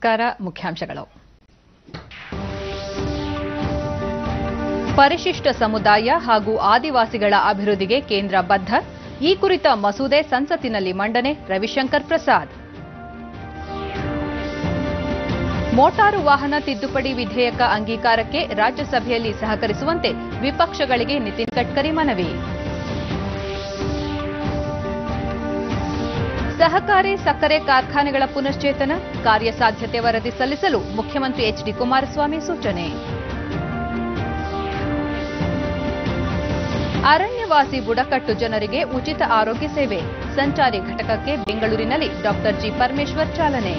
ನಮಸ್ಕಾರ ಮುಖ್ಯಾಂಶಗಳು ಪರಿಶಿಷ್ಟ ಸಮುದಾಯ ಹಾಗೂ ಆದಿವಾಸಿಗಳ ಅಭಿವೃದ್ಧಿಗೆ ಕೇಂದ್ರ ಬದ್ಧ ಈ ಕುರಿತ ಮಸೂದೆ ಸಂಸತ್ತಿನಲ್ಲಿ ಮಂಡನೆ ರವಿಶಂಕರ್ ಪ್ರಸಾದ್ ಮೋಟಾರು ವಾಹನ ತಿದ್ದುಪಡಿ ವಿಧೇಯಕ ಅಂಗೀಕಾರಕ್ಕೆ ರಾಜ್ಯಸಭೆಯಲ್ಲಿ ಸಹಕರಿಸುವಂತೆ ವಿಪಕ್ಷಗಳಿಗೆ ನಿತಿನ್ ಗಡ್ಕರಿ ಮನವಿ ಸಹಕಾರಿ ಸಕ್ಕರೆ ಕಾರ್ಖಾನೆಗಳ ಪುನಶ್ಚೇತನ ಕಾರ್ಯಸಾಧ್ಯತೆ ವರದಿ ಸಲ್ಲಿಸಲು ಮುಖ್ಯಮಂತ್ರಿ ಎಚ್ಡಿ ಕುಮಾರಸ್ವಾಮಿ ಸೂಚನೆ ಅರಣ್ಯವಾಸಿ ಬುಡಕಟ್ಟು ಜನರಿಗೆ ಉಚಿತ ಆರೋಗ್ಯ ಸೇವೆ ಸಂಚಾರಿ ಘಟಕಕ್ಕೆ ಬೆಂಗಳೂರಿನಲ್ಲಿ ಡಾಕ್ಟರ್ ಜಿ ಪರಮೇಶ್ವರ್ ಚಾಲನೆ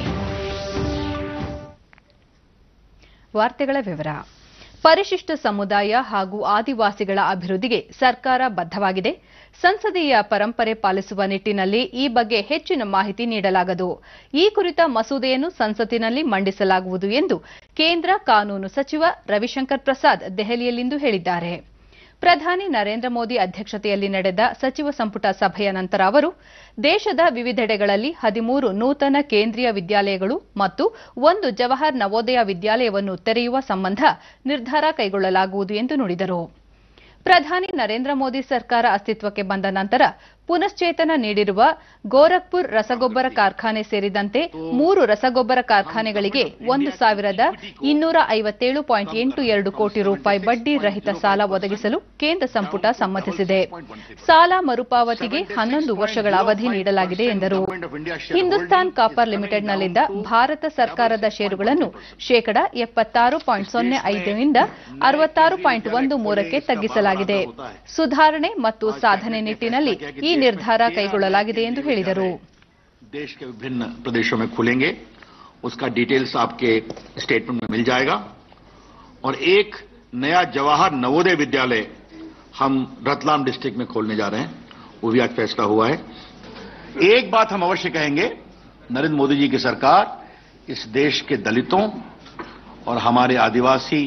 ವಾರ್ತೆಗಳ ವಿವರ ಪರಿಶಿಷ್ಟ ಸಮುದಾಯ ಹಾಗೂ ಆದಿವಾಸಿಗಳ ಅಭಿವೃದ್ಧಿಗೆ ಸರ್ಕಾರ ಬದ್ಧವಾಗಿದೆ ಸಂಸದೀಯ ಪರಂಪರೆ ಪಾಲಿಸುವ ನಿಟ್ಟಿನಲ್ಲಿ ಈ ಬಗ್ಗೆ ಹೆಚ್ಚಿನ ಮಾಹಿತಿ ನೀಡಲಾಗದು ಈ ಕುರಿತ ಮಸೂದೆಯನ್ನು ಸಂಸತ್ತಿನಲ್ಲಿ ಮಂಡಿಸಲಾಗುವುದು ಎಂದು ಕೇಂದ್ರ ಕಾನೂನು ಸಚಿವ ರವಿಶಂಕರ್ ಪ್ರಸಾದ್ ದೆಹಲಿಯಲ್ಲಿಂದು ಹೇಳಿದ್ದಾರೆ ಪ್ರಧಾನಿ ನರೇಂದ್ರ ಮೋದಿ ಅಧ್ಯಕ್ಷತೆಯಲ್ಲಿ ನಡೆದ ಸಚಿವ ಸಂಪುಟ ಸಭೆಯ ನಂತರ ಅವರು ದೇಶದ ವಿವಿಧೆಡೆಗಳಲ್ಲಿ ಹದಿಮೂರು ನೂತನ ಕೇಂದ್ರೀಯ ವಿದ್ಯಾಲಯಗಳು ಮತ್ತು ಒಂದು ಜವಾಹರ್ ನವೋದಯ ವಿದ್ಯಾಲಯವನ್ನು ತೆರೆಯುವ ಸಂಬಂಧ ನಿರ್ಧಾರ ಕೈಗೊಳ್ಳಲಾಗುವುದು ಎಂದು ನುಡಿದರು ಪ್ರಧಾನಿ ನರೇಂದ್ರ ಮೋದಿ ಸರ್ಕಾರ ಅಸ್ತಿತ್ವಕ್ಕೆ ಬಂದ ನಂತರ ಪುನಶ್ಚೇತನ ನೀಡಿರುವ ಗೋರಖ್ಪುರ್ ರಸಗೊಬ್ಬರ ಕಾರ್ಖಾನೆ ಸೇರಿದಂತೆ ಮೂರು ರಸಗೊಬ್ಬರ ಕಾರ್ಖಾನೆಗಳಿಗೆ ಒಂದು ಸಾವಿರದ ಇನ್ನೂರ ಐವತ್ತೇಳು ಪಾಯಿಂಟ್ ಎಂಟು ಎರಡು ಕೋಟಿ ರೂಪಾಯಿ ಬಡ್ಡಿ ರಹಿತ ಸಾಲ ಒದಗಿಸಲು ಕೇಂದ್ರ ಸಂಪುಟ ಸಮ್ಮತಿಸಿದೆ ಸಾಲ ಮರುಪಾವತಿಗೆ ಹನ್ನೊಂದು ವರ್ಷಗಳ ಅವಧಿ ನೀಡಲಾಗಿದೆ ಎಂದರು ಹಿಂದೂಸ್ತಾನ್ ಕಾಪರ್ ಲಿಮಿಟೆಡ್ನಲ್ಲಿದ್ದ ಭಾರತ ಸರ್ಕಾರದ ಷೇರುಗಳನ್ನು ಶೇಕಡ ಎಪ್ಪತ್ತಾರು ಪಾಯಿಂಟ್ ಸೊನ್ನೆ ಐದರಿಂದ ಅರವತ್ತಾರು ಪಾಯಿಂಟ್ ಒಂದು ಮೂರಕ್ಕೆ ತಗ್ಗಿಸಲಾಗಿದೆ ಸುಧಾರಣೆ ಮತ್ತು ಸಾಧನೆ ನಿಟ್ಟಿನಲ್ಲಿ ಈ ನಿರ್ಧಾರ ಕೈಗೊಳ್ಳಲಾಗಿದೆ ಎಂದು ಹೇಳಿದರು देश के विभिन्न प्रदेशों में खुलेंगे उसका डिटेल्स आपके स्टेटमेंट में मिल जाएगा और एक नया जवाहर नवोदय विद्यालय हम रतलाम डिस्ट्रिक्ट में खोलने जा रहे हैं वो भी आज फैसला हुआ है एक बात हम अवश्य कहेंगे नरेंद्र मोदी जी की सरकार इस देश के दलितों और हमारे आदिवासी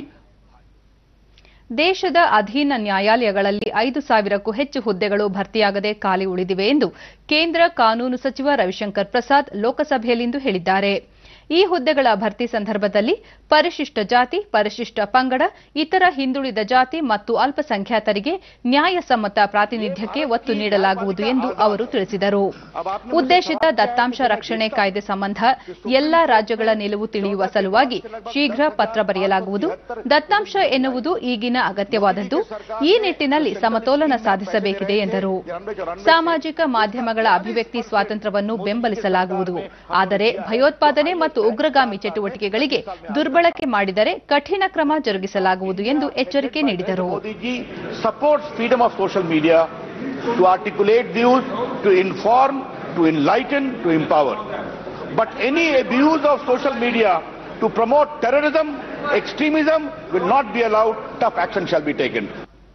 ದೇಶದ ಅಧೀನ ನ್ಯಾಯಾಲಯಗಳಲ್ಲಿ ಐದು ಸಾವಿರಕ್ಕೂ ಹೆಚ್ಚು ಹುದ್ದೆಗಳು ಭರ್ತಿಯಾಗದೆ ಖಾಲಿ ಉಳಿದಿವೆ ಎಂದು ಕೇಂದ್ರ ಕಾನೂನು ಸಚಿವ ರವಿಶಂಕರ್ ಪ್ರಸಾದ್ ಲೋಕಸಭೆಯಲ್ಲಿಂದು ಹೇಳಿದ್ದಾರೆ ಈ ಹುದ್ದೆಗಳ ಭರ್ತಿ ಸಂದರ್ಭದಲ್ಲಿ ಪರಿಶಿಷ್ಟ ಜಾತಿ ಪರಿಶಿಷ್ಟ ಪಂಗಡ ಇತರ ಹಿಂದುಳಿದ ಜಾತಿ ಮತ್ತು ಅಲ್ಪಸಂಖ್ಯಾತರಿಗೆ ನ್ಯಾಯಸಮ್ಮತ ಪ್ರಾತಿನಿಧ್ಯಕ್ಕೆ ಒತ್ತು ನೀಡಲಾಗುವುದು ಎಂದು ಅವರು ತಿಳಿಸಿದರು ಉದ್ದೇಶಿತ ದತ್ತಾಂಶ ರಕ್ಷಣೆ ಕಾಯ್ದೆ ಸಂಬಂಧ ಎಲ್ಲಾ ರಾಜ್ಯಗಳ ನಿಲುವು ತಿಳಿಯುವ ಸಲುವಾಗಿ ಶೀಘ್ರ ಪತ್ರ ಬರೆಯಲಾಗುವುದು ದತ್ತಾಂಶ ಎನ್ನುವುದು ಈಗಿನ ಅಗತ್ಯವಾದದ್ದು ಈ ನಿಟ್ಟಿನಲ್ಲಿ ಸಮತೋಲನ ಸಾಧಿಸಬೇಕಿದೆ ಎಂದರು ಸಾಮಾಜಿಕ ಮಾಧ್ಯಮಗಳ ಅಭಿವ್ಯಕ್ತಿ ಸ್ವಾತಂತ್ರ್ಯವನ್ನು ಬೆಂಬಲಿಸಲಾಗುವುದು ಆದರೆ ಭಯೋತ್ಪಾದನೆ ಮತ್ತು ಉಗ್ರಗಾಮಿ ಚಟುವಟಿಕೆಗಳಿಗೆ ದುರ್ಬಳಕೆ ಮಾಡಿದರೆ ಕಠಿಣ ಕ್ರಮ ಜರುಗಿಸಲಾಗುವುದು ಎಂದು ಎಚ್ಚರಿಕೆ ನೀಡಿದರು Modi ji supports freedom of social media to articulate views, to inform, to enlighten, to empower. But any abuse of social media to promote terrorism, extremism will not be allowed. Tough action shall be taken.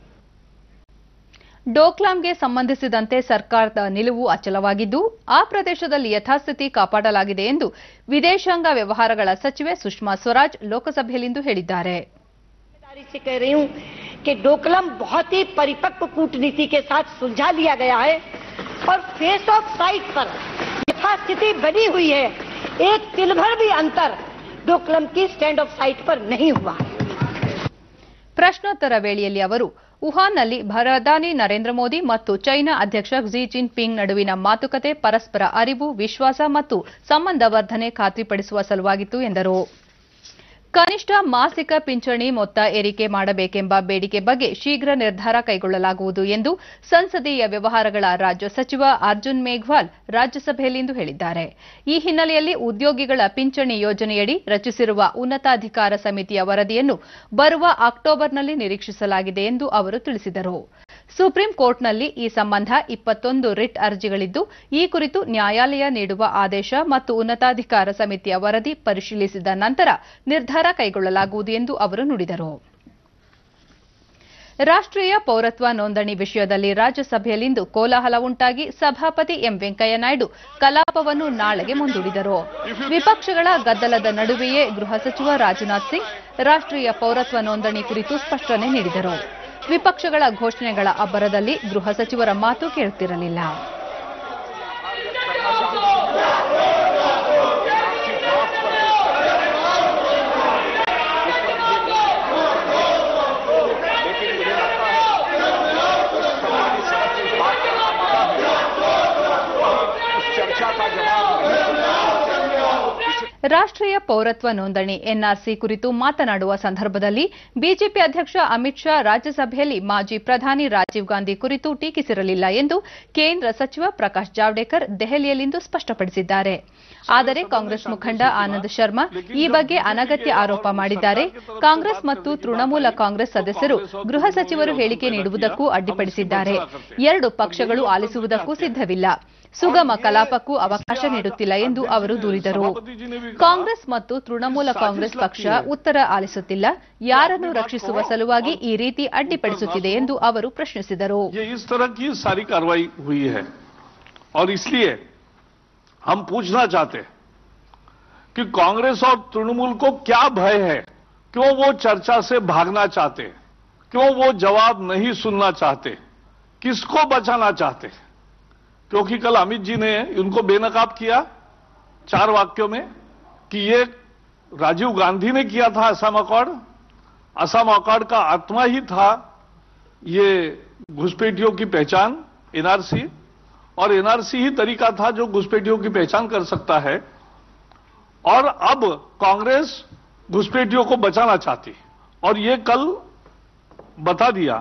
ಡೋಕ್ಲಾಂಗೆ ಸಂಬಂಧಿಸಿದಂತೆ ಸರ್ಕಾರದ ನಿಲುವು ಅಚಲವಾಗಿದ್ದು ಆ ಪ್ರದೇಶದಲ್ಲಿ ಯಥಾಸ್ಥಿತಿ ಕಾಪಾಡಲಾಗಿದೆ ಎಂದು ವಿದೇಶಾಂಗ ವ್ಯವಹಾರಗಳ ಸಚಿವೆ ಸುಷ್ಮಾ ಸ್ವರಾಜ್ ಲೋಕಸಭೆಯಲ್ಲಿಂದು ಹೇಳಿದ್ದಾರೆ जिम्मेदारी से कह रही हूं कि डोकलम बहुत ही परिपक्व कूटनीति के साथ सुलझा लिया गया है और फेस ऑफ साइट पर यथास्थिति बनी हुई है एक तिल भर भी अंतर डोकलम की स्टैंड ऑफ साइट पर नहीं हुआ है ಪ್ರಶ್ನೋತ್ತರ ವೇಳೆಯಲ್ಲಿ ಅವರು ವುಹಾನ್ನಲ್ಲಿ ಪ್ರಧಾನಿ ನರೇಂದ್ರ ಮೋದಿ ಮತ್ತು ಚೈನಾ ಅಧ್ಯಕ್ಷ ಕ್ಸಿ ಜಿನ್ ಪಿಂಗ್ ನಡುವಿನ ಮಾತುಕತೆ ಪರಸ್ಪರ ಅರಿವು ವಿಶ್ವಾಸ ಮತ್ತು ಸಂಬಂಧ ವರ್ಧನೆ ಖಾತ್ರಿಪಡಿಸುವ ಸಲುವಾಗಿತ್ತು ಎಂದರು ಕನಿಷ್ಠ ಮಾಸಿಕ ಪಿಂಚಣಿ ಮೊತ್ತ ಏರಿಕೆ ಮಾಡಬೇಕೆಂಬ ಬೇಡಿಕೆ ಬಗ್ಗೆ ಶೀಘ್ರ ನಿರ್ಧಾರ ಕೈಗೊಳ್ಳಲಾಗುವುದು ಎಂದು ಸಂಸದೀಯ ವ್ಯವಹಾರಗಳ ರಾಜ್ಯ ಸಚಿವ ಅರ್ಜುನ್ ಮೇಘ್ವಾಲ್ ರಾಜ್ಯಸಭೆಯಲ್ಲಿಂದು ಹೇಳಿದ್ದಾರೆ ಈ ಹಿನ್ನೆಲೆಯಲ್ಲಿ ಉದ್ಯೋಗಿಗಳ ಪಿಂಚಣಿ ಯೋಜನೆಯಡಿ ರಚಿಸಿರುವ ಉನ್ನತಾಧಿಕಾರ ಸಮಿತಿಯ ವರದಿಯನ್ನು ಬರುವ ಅಕ್ಟೋಬರ್ನಲ್ಲಿ ನಿರೀಕ್ಷಿಸಲಾಗಿದೆ ಎಂದು ಅವರು ತಿಳಿಸಿದರು ಸುಪ್ರೀಂ ಕೋರ್ಟ್ನಲ್ಲಿ ಈ ಸಂಬಂಧ ಇಪ್ಪತ್ತೊಂದು ರಿಟ್ ಅರ್ಜಿಗಳಿದ್ದು ಈ ಕುರಿತು ನ್ಯಾಯಾಲಯ ನೀಡುವ ಆದೇಶ ಮತ್ತು ಉನ್ನತಾಧಿಕಾರ ಸಮಿತಿಯ ವರದಿ ಪರಿಶೀಲಿಸಿದ ನಂತರ ನಿರ್ಧಾರ ಕೈಗೊಳ್ಳಲಾಗುವುದು ಎಂದು ಅವರು ನುಡಿದರು ರಾಷ್ಟ್ರೀಯ ಪೌರತ್ವ ನೋಂದಣಿ ವಿಷಯದಲ್ಲಿ ರಾಜ್ಯಸಭೆಯಲ್ಲಿಂದು ಕೋಲಾಹಲ ಉಂಟಾಗಿ ಸಭಾಪತಿ ಎಂ ವೆಂಕಯ್ಯನಾಯ್ಡು ಕಲಾಪವನ್ನು ನಾಳೆಗೆ ಮುಂದೂಡಿದರು ವಿಪಕ್ಷಗಳ ಗದ್ದಲದ ನಡುವೆಯೇ ಗೃಹ ಸಚಿವ ರಾಜನಾಥ್ ಸಿಂಗ್ ರಾಷ್ಟ್ರೀಯ ಪೌರತ್ವ ನೋಂದಣಿ ಕುರಿತು ಸ್ಪಷ್ಟನೆ ನೀಡಿದರು ವಿಪಕ್ಷಗಳ ಘೋಷಣೆಗಳ ಅಬ್ಬರದಲ್ಲಿ ಗೃಹ ಸಚಿವರ ಮಾತು ಕೇಳುತ್ತಿರಲಿಲ್ಲ ಪೌರತ್ವ ನೋಂದಣಿ ಎನ್ಆರ್ಸಿ ಕುರಿತು ಮಾತನಾಡುವ ಸಂದರ್ಭದಲ್ಲಿ ಬಿಜೆಪಿ ಅಧ್ಯಕ್ಷ ಅಮಿತ್ ಶಾ ರಾಜ್ಯಸಭೆಯಲ್ಲಿ ಮಾಜಿ ಪ್ರಧಾನಿ ರಾಜೀವ್ ಗಾಂಧಿ ಕುರಿತು ಟೀಕಿಸಿರಲಿಲ್ಲ ಎಂದು ಕೇಂದ್ರ ಸಚಿವ ಪ್ರಕಾಶ್ ಜಾವಡೇಕರ್ ದೆಹಲಿಯಲ್ಲಿಂದು ಸ್ಪಷ್ಟಪಡಿಸಿದ್ದಾರೆ ಆದರೆ ಕಾಂಗ್ರೆಸ್ ಮುಖಂಡ ಆನಂದ್ ಶರ್ಮಾ ಈ ಬಗ್ಗೆ ಅನಗತ್ಯ ಆರೋಪ ಮಾಡಿದ್ದಾರೆ ಕಾಂಗ್ರೆಸ್ ಮತ್ತು ತೃಣಮೂಲ ಕಾಂಗ್ರೆಸ್ ಸದಸ್ಯರು ಗೃಹ ಸಚಿವರು ಹೇಳಿಕೆ ನೀಡುವುದಕ್ಕೂ ಅಡ್ಡಿಪಡಿಸಿದ್ದಾರೆ ಎರಡು ಪಕ್ಷಗಳು ಆಲಿಸುವುದಕ್ಕೂ ಸಿದ್ಧವಿಲ್ಲ ಸುಗಮ ಕಲಾಪಕ್ಕೂ ಅವಕಾಶ ನೀಡುತ್ತಿಲ್ಲ ಎಂದು ಅವರು ದೂರಿದರು ಕಾಂಗ್ರೆಸ್ ಮತ್ತು ತೃಣಮೂಲ ಕಾಂಗ್ರೆಸ್ ಪಕ್ಷ ಉತ್ತರ ಆಲಿಸುತ್ತಿಲ್ಲ ಯಾರನ್ನು ರಕ್ಷಿಸುವ ಸಲುವಾಗಿ ಈ ರೀತಿ ಅಡ್ಡಿಪಡಿಸುತ್ತಿದೆ ಎಂದು ಅವರು ಪ್ರಶ್ನಿಸಿದರು ये इस तरह की सारी कार्रवाई हुई है और इसलिए हम पूछना चाहते हैं कि कांग्रेस और तृणमूल को क्या भय है क्यों वो चर्चा से भागना चाहते हैं क्यों वो जवाब नहीं सुनना चाहते किसको बचाना चाहते हैं? क्योंकि कल अमित जी ने उनको बेनकाब किया चार वाक्यों में कि ये राजीव गांधी ने किया था असम अकॉर्ड असम अकॉर्ड का आत्मा ही था ये घुसपैठियों की पहचान एनआरसी और एनआरसी ही तरीका था जो घुसपैठियों की पहचान कर सकता है और अब कांग्रेस घुसपैठियों को बचाना चाहती और ये कल बता दिया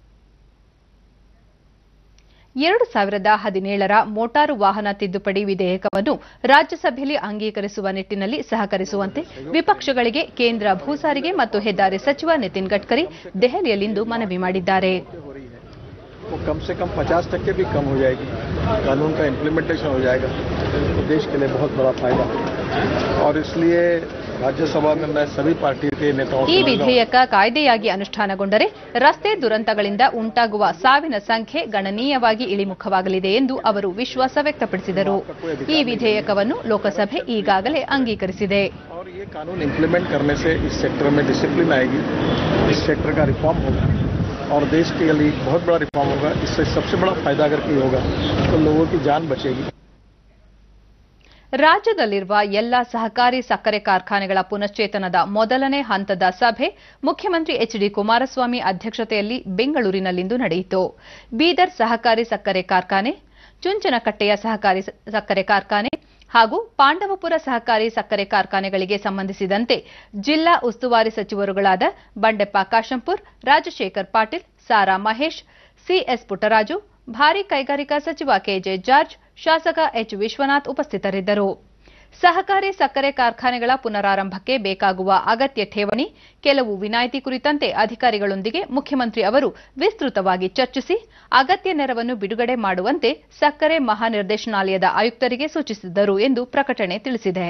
ಎರಡು ಸಾವಿರದ ಹದಿನೇಳರ ಮೋಟಾರು ವಾಹನ ತಿದ್ದುಪಡಿ ವಿಧೇಯಕವನ್ನು ರಾಜ್ಯಸಭೆಯಲ್ಲಿ ಅಂಗೀಕರಿಸುವ ನಿಟ್ಟಿನಲ್ಲಿ ಸಹಕರಿಸುವಂತೆ ವಿಪಕ್ಷಗಳಿಗೆ ಕೇಂದ್ರ ಭೂ ಸಾರಿಗೆ ಮತ್ತು ಹೆದ್ದಾರಿ ಸಚಿವ ನಿತಿನ್ ಗಡ್ಕರಿ ದೆಹಲಿಯಲ್ಲಿಂದು ಮನವಿ ಮಾಡಿದ್ದಾರೆ वो कम से कम 50 टक्के भी कम हो जाएगी कानून का इम्प्लीमेंटेशन हो जाएगा तो देश के लिए बहुत बड़ा फायदा और इसलिए राज्यसभा में मैं सभी पार्टी के नेताओं ಈ से मांगा हूं- ವಿಧೇಯಕ ಕಾಯ್ದೆಯಾಗಿ ಅನುಷ್ಠಾನಗೊಂಡರೆ ರಸ್ತೆ ದುರಂತಗಳಿಂದ ಉಂಟಾಗುವ ಸಾವಿನ ಸಂಖ್ಯೆ ಗಣನೀಯವಾಗಿ ಇಳಿಮುಖವಾಗಲಿದೆ ಎಂದು ಅವರು ವಿಶ್ವಾಸ ವ್ಯಕ್ತಪಡಿಸಿದರು ಈ ವಿಧೇಯಕವನ್ನು ಲೋಕಸಭೆ ಈಗಾಗಲೇ ಅಂಗೀಕರಿಸಿದೆ और ये कानून इम्प्लीमेंट करने से इस सेक्टर में डिसिप्लिन आएगी इस सेक्टर का रिफॉर्म होगा और देश के लिए बहुत बड़ा रिफॉर्म होगा इससे सबसे बड़ा फायदा अगर कोई होगा तो लोगों की जान बचेगी ರಾಜ್ಯದಲ್ಲಿರುವ ಎಲ್ಲಾ ಸಹಕಾರಿ ಸಕ್ಕರೆ ಕಾರ್ಖಾನೆಗಳ ಪುನಶ್ಚೇತನದ ಮೊದಲನೇ ಹಂತದ ಸಭೆ ಮುಖ್ಯಮಂತ್ರಿ ಎಚ್ ಡಿ ಕುಮಾರಸ್ವಾಮಿ ಅಧ್ಯಕ್ಷತೆಯಲ್ಲಿ ಬೆಂಗಳೂರಿನಲ್ಲಿಂದು ನಡೆಯಿತು ಬೀದರ್ ಸಹಕಾರಿ ಸಕ್ಕರೆ ಕಾರ್ಖಾನೆ ಚುಂಚನಕಟ್ಟೆಯ ಸಹಕಾರಿ ಸ- ಸಕ್ಕರೆ ಕಾರ್ಖಾನೆ ಹಾಗೂ ಪಾಂಡವಪುರ ಸಹಕಾರಿ ಸಕ್ಕರೆ ಕಾರ್ಖಾನೆಗಳಿಗೆ ಸಂಬಂಧಿಸಿದಂತೆ ಜಿಲ್ಲಾ ಉಸ್ತುವಾರಿ ಸಚಿವರುಗಳಾದ ಬಂಡೆಪ್ಪ ಕಾಶಂಪುರ್ ರಾಜಶೇಖರ್ ಪಾಟೀಲ್ ಸಾರಾ ಮಹೇಶ್ ಸಿಎಸ್ ಪುಟ್ಟರಾಜು ಭಾರಿ ಕೈಗಾರಿಕಾ ಸಚಿವ ಕೆಜೆ ಜಾರ್ಜ್ ಶಾಸಕ ಎಚ್ ವಿಶ್ವನಾಥ್ ಉಪಸ್ಥಿತರಿದ್ದರು ಸಹಕಾರಿ ಸಕ್ಕರೆ ಕಾರ್ಖಾನೆಗಳ ಪುನರಾರಂಭಕ್ಕೆ ಬೇಕಾಗುವ ಅಗತ್ಯ ಠೇವಣಿ ಕೆಲವು ವಿನಾಯಿತಿ ಕುರಿತಂತೆ ಅಧಿಕಾರಿಗಳೊಂದಿಗೆ ಮುಖ್ಯಮಂತ್ರಿ ಅವರು ವಿಸ್ತೃತವಾಗಿ ಚರ್ಚಿಸಿ ಅಗತ್ಯ ನೆರವನ್ನು ಬಿಡುಗಡೆ ಮಾಡುವಂತೆ ಸಕ್ಕರೆ ಮಹಾನಿರ್ದೇಶನಾಲಯದ ಆಯುಕ್ತರಿಗೆ ಸೂಚಿಸಿದ್ದರು ಎಂದು ಪ್ರಕಟಣೆ ತಿಳಿಸಿದೆ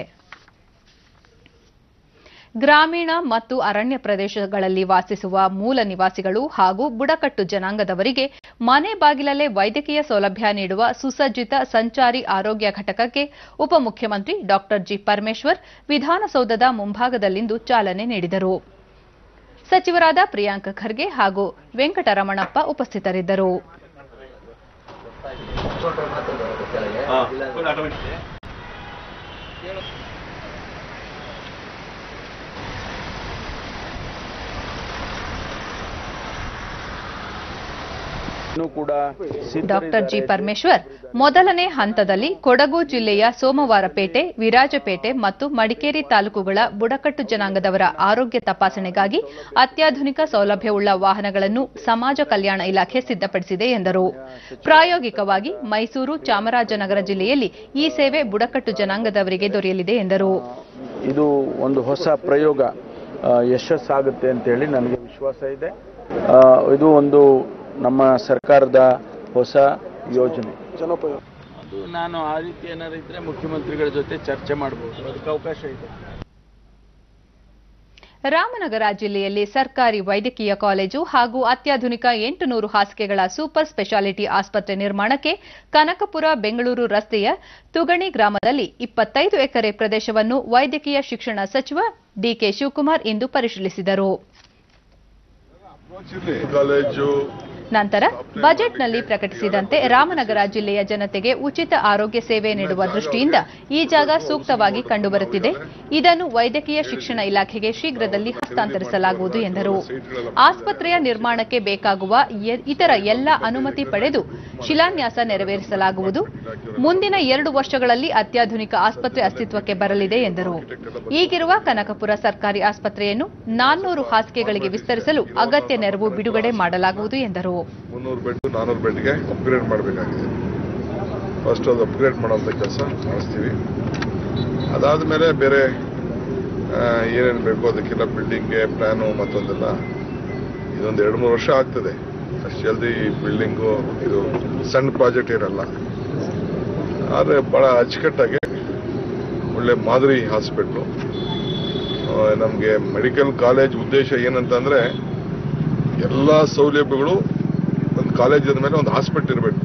ಗ್ರಾಮೀಣ ಮತ್ತು ಅರಣ್ಯ ಪ್ರದೇಶಗಳಲ್ಲಿ ವಾಸಿಸುವ ಮೂಲ ನಿವಾಸಿಗಳು ಹಾಗೂ ಬುಡಕಟ್ಟು ಜನಾಂಗದವರಿಗೆ ಮನೆ ಬಾಗಿಲಲ್ಲೇ ವೈದ್ಯಕೀಯ ಸೌಲಭ್ಯ ನೀಡುವ ಸುಸಜ್ಜಿತ ಸಂಚಾರಿ ಆರೋಗ್ಯ ಘಟಕಕ್ಕೆ ಉಪಮುಖ್ಯಮಂತ್ರಿ ಡಾ ಜಿ ಪರಮೇಶ್ವರ್ ವಿಧಾನಸೌಧದ ಮುಂಭಾಗದಲ್ಲಿಂದು ಚಾಲನೆ ನೀಡಿದರು ಸಚಿವರಾದ ಪ್ರಿಯಾಂಕ್ ಖರ್ಗೆ ಹಾಗೂ ವೆಂಕಟರಮಣಪ್ಪ ಉಪಸ್ಥಿತರಿದ್ದರು ಕೂಡ ಡಾಕ್ಟರ್ ಜಿ ಪರಮೇಶ್ವರ್ ಮೊದಲನೇ ಹಂತದಲ್ಲಿ ಕೊಡಗು ಜಿಲ್ಲೆಯ ಸೋಮವಾರಪೇಟೆ ವಿರಾಜಪೇಟೆ ಮತ್ತು ಮಡಿಕೇರಿ ತಾಲೂಕುಗಳ ಬುಡಕಟ್ಟು ಜನಾಂಗದವರ ಆರೋಗ್ಯ ತಪಾಸಣೆಗಾಗಿ ಅತ್ಯಾಧುನಿಕ ಸೌಲಭ್ಯವುಳ್ಳ ವಾಹನಗಳನ್ನು ಸಮಾಜ ಕಲ್ಯಾಣ ಇಲಾಖೆ ಸಿದ್ಧಪಡಿಸಿದೆ ಎಂದರು ಪ್ರಾಯೋಗಿಕವಾಗಿ ಮೈಸೂರು ಚಾಮರಾಜನಗರ ಜಿಲ್ಲೆಯಲ್ಲಿ ಈ ಸೇವೆ ಬುಡಕಟ್ಟು ಜನಾಂಗದವರಿಗೆ ದೊರೆಯಲಿದೆ ಎಂದರು ಇದು ಒಂದು ಹೊಸ ಪ್ರಯೋಗ ಆ, ಯಶಸ್ಸಾಗುತ್ತೆ ಅಂತೇಳಿ ನನಗೆ ವಿಶ್ವಾಸ ಇದೆ ಆ, ಇದು ಒಂದು ನಮ್ಮ ಸರ್ಕಾರದ ಹೊಸ ಯೋಜನೆ ಅದು ನಾನು ಆ ರೀತಿ ಏನಾರು ಇದ್ರೆ ಮುಖ್ಯಮಂತ್ರಿಗಳ ಜೊತೆ ಚರ್ಚೆ ಮಾಡಬಹುದು ಅದಕ್ಕೆ ಅವಕಾಶ ಇದೆ ರಾಮನಗರ ಜಿಲ್ಲೆಯಲ್ಲಿ ಸರ್ಕಾರಿ ವೈದ್ಯಕೀಯ ಕಾಲೇಜು ಹಾಗೂ ಅತ್ಯಾಧುನಿಕ ಎಂಟು ನೂರು ಹಾಸಿಗೆಗಳ ಸೂಪರ್ ಸ್ಪೆಷಾಲಿಟಿ ಆಸ್ಪತ್ರೆ ನಿರ್ಮಾಣಕ್ಕೆ ಕನಕಪುರ ಬೆಂಗಳೂರು ರಸ್ತೆಯ ತುಗಣಿ ಗ್ರಾಮದಲ್ಲಿ ಇಪ್ಪತ್ತೈದು ಎಕರೆ ಪ್ರದೇಶವನ್ನು ವೈದ್ಯಕೀಯ ಶಿಕ್ಷಣ ಸಚಿವ ಡಿಕೆ ಶಿವಕುಮಾರ್ ಇಂದು ಪರಿಶೀಲಿಸಿದರು ಕಾಲೇಜು ನಂತರ ಬಜೆಟ್ನಲ್ಲಿ ಪ್ರಕಟಿಸಿದಂತೆ ರಾಮನಗರ ಜಿಲ್ಲೆಯ ಜನತೆಗೆ ಉಚಿತ ಆರೋಗ್ಯ ಸೇವೆ ನೀಡುವ ದೃಷ್ಟಿಯಿಂದ ಈ ಜಾಗ ಸೂಕ್ತವಾಗಿ ಕಂಡುಬರುತ್ತಿದೆ ಇದನ್ನು ವೈದ್ಯಕೀಯ ಶಿಕ್ಷಣ ಇಲಾಖೆಗೆ ಶೀಘ್ರದಲ್ಲಿ ಹಸ್ತಾಂತರಿಸಲಾಗುವುದು ಎಂದರು ಆಸ್ಪತ್ರೆಯ ನಿರ್ಮಾಣಕ್ಕೆ ಬೇಕಾಗುವ ಎ- ಇತರ ಎಲ್ಲ ಅನುಮತಿ ಪಡೆದು ಶಿಲಾನ್ಯಾಸ ನೆರವೇರಿಸಲಾಗುವುದು ಮುಂದಿನ ಎರಡು ವರ್ಷಗಳಲ್ಲಿ ಅತ್ಯಾಧುನಿಕ ಆಸ್ಪತ್ರೆ ಅಸ್ತಿತ್ವಕ್ಕೆ ಬರಲಿದೆ ಎಂದರು ಈಗಿರುವ ಕನಕಪುರ ಸರ್ಕಾರಿ ಆಸ್ಪತ್ರೆಯನ್ನು ನಾನ್ನೂರು ಹಾಸಿಗೆಗಳಿಗೆ ವಿಸ್ತರಿಸಲು ಅಗತ್ಯ ನೆರವು ಬಿಡುಗಡೆ ಮಾಡಲಾಗುವುದು ಎಂದರು ಮುನ್ನೂರು ಬೆಡ್ ನಾನ್ನೂರು ಬೆಡ್ಗೆ ಅಪ್ಗ್ರೇಡ್ ಮಾಡಬೇಕಾಗಿದೆ ಫಸ್ಟ್ ಅದು ಅಪ್ಗ್ರೇಡ್ ಮಾಡೋಂಥ ಕೆಲಸ ಮಾಡಿಸ್ತೀವಿ ಅದಾದ ಮೇಲೆ ಬೇರೆ ಆ, ಏನೇನು ಬೇಕು ಅದಕ್ಕೆಲ್ಲ ಬಿಲ್ಡಿಂಗ್ಗೆ ಪ್ಲ್ಯಾನು ಮತ್ತೊಂದೆಲ್ಲ ಇದೊಂದು ಎರಡು ಮೂರು ವರ್ಷ ಆಗ್ತದೆ ಅಷ್ಟು ಜಲ್ದಿ ಬಿಲ್ಡಿಂಗು ಇದು ಸಣ್ಣ ಪ್ರಾಜೆಕ್ಟ್ ಇರಲ್ಲ ಆದರೆ ಭಾಳ ಅಚ್ಚುಕಟ್ಟಾಗಿ ಒಳ್ಳೆ ಮಾದರಿ ಹಾಸ್ಪಿಟ್ಲು ನಮಗೆ ಮೆಡಿಕಲ್ ಕಾಲೇಜ್ ಉದ್ದೇಶ ಏನಂತಂದರೆ ಎಲ್ಲ ಸೌಲಭ್ಯಗಳು ಒಂದು ಕಾಲೇಜ್ ಮೇಲೆ ಒಂದು ಹಾಸ್ಪಿಟಲ್ ಇರಬೇಕು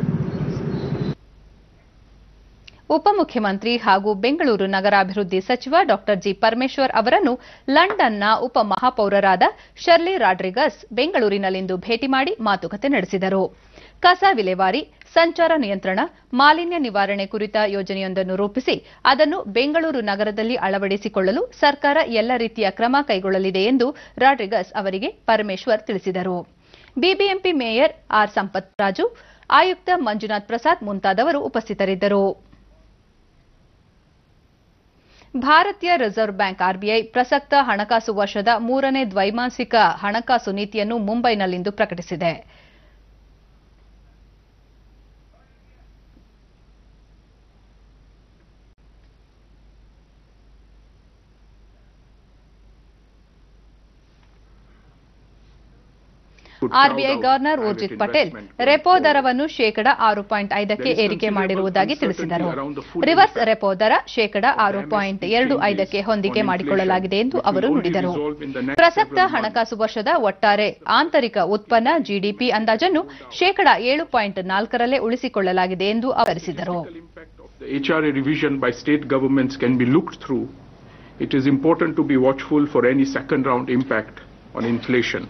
ಉಪಮುಖ್ಯಮಂತ್ರಿ ಹಾಗೂ ಬೆಂಗಳೂರು ನಗರಾಭಿವೃದ್ಧಿ ಸಚಿವ ಡಾ ಜಿ ಪರಮೇಶ್ವರ್ ಅವರನ್ನು ಲಂಡನ್ನ ಉಪಮಹಾಪೌರರಾದ ಶರ್ಲಿ ರಾಡ್ರಿಗಸ್ ಬೆಂಗಳೂರಿನಲ್ಲಿಂದು ಭೇಟಿ ಮಾಡಿ ಮಾತುಕತೆ ನಡೆಸಿದರು ಕಸ ವಿಲೇವಾರಿ ಸಂಚಾರ ನಿಯಂತ್ರಣ ಮಾಲಿನ್ಯ ನಿವಾರಣೆ ಕುರಿತ ಯೋಜನೆಯೊಂದನ್ನು ರೂಪಿಸಿ ಅದನ್ನು ಬೆಂಗಳೂರು ನಗರದಲ್ಲಿ ಅಳವಡಿಸಿಕೊಳ್ಳಲು ಸರ್ಕಾರ ಎಲ್ಲ ರೀತಿಯ ಕ್ರಮ ಕೈಗೊಳ್ಳಲಿದೆ ಎಂದು ರಾಡ್ರಿಗಸ್ ಅವರಿಗೆ ಪರಮೇಶ್ವರ್ ತಿಳಿಸಿದರು BBMP mayor R Sampath Raju ಆಯುಕ್ತ ಮಂಜುನಾಥ್ ಪ್ರಸಾದ್ ಮುಂತಾದವರು ಉಪಸ್ಥಿತರಿದ್ದರು ಭಾರತೀಯ ರಿಸರ್ವ್ ಬ್ಯಾಂಕ್ ಆರ್ಬಿಐ ಪ್ರಸಕ್ತ ಹಣಕಾಸು ವರ್ಷದ ಮೂರನೇ ದ್ವೈಮಾಸಿಕ ಹಣಕಾಸು ನೀತಿಯನ್ನು ಮುಂಬೈನಲ್ಲಿಂದು ಪ್ರಕಟಿಸಿದೆ RBI governor Urjit Patel repo ದರವನ್ನು ಶೇಕಡ ಆರು ಪಾಯಿಂಟ್ ಐದಕ್ಕೆ ಏರಿಕೆ ಮಾಡಿರುವುದಾಗಿ ತಿಳಿಸಿದರು ರಿವರ್ಸ್ ರೆಪೋ ದರ ಶೇಕಡ ಆರು ಪಾಯಿಂಟ್ ಎರಡು ಐದಕ್ಕೆ ಹೊಂದಿಕೆ ಮಾಡಿಕೊಳ್ಳಲಾಗಿದೆ ಎಂದು ಅವರು ನುಡಿದರು ಪ್ರಸಕ್ತ ಹಣಕಾಸು ವರ್ಷದ ಒಟ್ಟಾರೆ ಆಂತರಿಕ ಉತ್ಪನ್ನ ಜಿಡಿಪಿ ಅಂದಾಜನ್ನು ಶೇಕಡ ಏಳು ಪಾಯಿಂಟ್ ನಾಲ್ಕರಲ್ಲೇ ಉಳಿಸಿಕೊಳ್ಳಲಾಗಿದೆ ಎಂದು ಅವರಿಸಿದರು the HRA revision by state governments can be looked through, it is important to be watchful for any second round impact on inflation.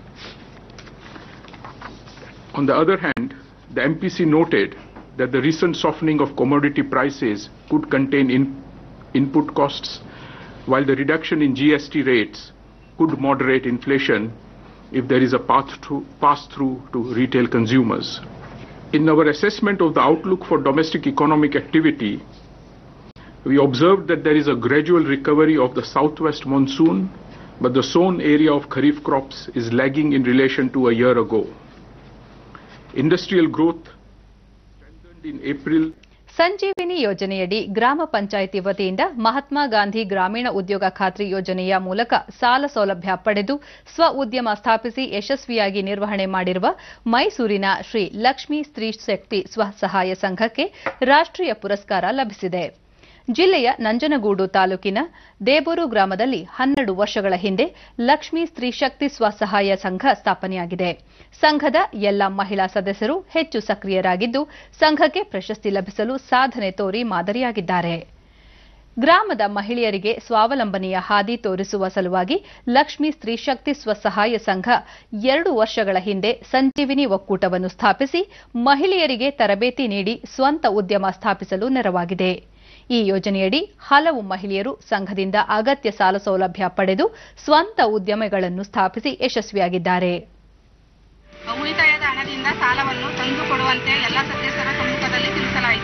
On the other hand, the MPC noted that the recent softening of commodity prices could contain in- input costs, while the reduction in GST rates could moderate inflation if there is a path through, pass-through to retail consumers. In our assessment of the outlook for domestic economic activity, we observed that there is a gradual recovery of the southwest monsoon, but the sown area of kharif crops is lagging in relation to a year ago. Industrial growth strengthened in April ಸಂಜೀವಿನಿ ಯೋಜನೆಯಡಿ ಗ್ರಾಮ ಪಂಚಾಯಿತಿ ವತಿಯಿಂದ ಮಹಾತ್ಮ ಗಾಂಧಿ ಗ್ರಾಮೀಣ ಉದ್ಯೋಗ ಖಾತ್ರಿ ಯೋಜನೆಯ ಮೂಲಕ ಸಾಲ ಸೌಲಭ್ಯ ಪಡೆದು ಸ್ವ ಉದ್ಯಮ ಸ್ಥಾಪಿಸಿ ಯಶಸ್ವಿಯಾಗಿ ನಿರ್ವಹಣೆ ಮಾಡಿರುವ ಮೈಸೂರಿನ ಶ್ರೀ ಲಕ್ಷ್ಮೀ ಸ್ತ್ರೀ ಶಕ್ತಿ ಸ್ವಸಹಾಯ ಸಂಘಕ್ಕೆ ರಾಷ್ಟ್ರೀಯ ಪುರಸ್ಕಾರ ಲಭಿಸಿದೆ ಜಿಲ್ಲೆಯ ನಂಜನಗೂಡು ತಾಲೂಕಿನ ದೇಬೂರು ಗ್ರಾಮದಲ್ಲಿ ಹನ್ನೆರಡು ವರ್ಷಗಳ ಹಿಂದೆ ಲಕ್ಷ್ಮೀ ಸ್ತ್ರೀ ಶಕ್ತಿ ಸ್ವಸಹಾಯ ಸಂಘ ಸ್ಥಾಪನೆಯಾಗಿದೆ ಸಂಘದ ಎಲ್ಲ ಮಹಿಳಾ ಸದಸ್ಯರು ಹೆಚ್ಚು ಸಕ್ರಿಯರಾಗಿದ್ದು ಸಂಘಕ್ಕೆ ಪ್ರಶಸ್ತಿ ಲಭಿಸಲು ಸಾಧನೆ ತೋರಿ ಮಾದರಿಯಾಗಿದ್ದಾರೆ ಗ್ರಾಮದ ಮಹಿಳೆಯರಿಗೆ ಸ್ವಾವಲಂಬನೆಯ ಹಾದಿ ತೋರಿಸುವ ಸಲುವಾಗಿ ಲಕ್ಷ್ಮೀ ಸ್ತ್ರೀ ಶಕ್ತಿ ಸ್ವಸಹಾಯ ಸಂಘ ಎರಡು ವರ್ಷಗಳ ಹಿಂದೆ ಸಂಜೀವಿನಿ ಒಕ್ಕೂಟವನ್ನು ಸ್ಥಾಪಿಸಿ ಮಹಿಳೆಯರಿಗೆ ತರಬೇತಿ ನೀಡಿ ಸ್ವಂತ ಉದ್ಯಮ ಸ್ಥಾಪಿಸಲು ನೆರವಾಗಿದೆ ಈ ಯೋಜನೆಯಡಿ ಹಲವು ಮಹಿಳೆಯರು ಸಂಘದಿಂದ ಅಗತ್ಯ ಸಾಲ ಸೌಲಭ್ಯ ಪಡೆದು ಸ್ವಂತ ಉದ್ಯಮಗಳನ್ನು ಸ್ಥಾಪಿಸಿ ಯಶಸ್ವಿಯಾಗಿದ್ದಾರೆ ಉಳಿತಾಯದ ಹಣದಿಂದ ಸಾಲವನ್ನು ತಂದುಕೊಡುವಂತೆ ಎಲ್ಲ ಸದಸ್ಯರ ಸಮ್ಮುಖದಲ್ಲಿ ತಿಳಿಸಲಾಯಿತು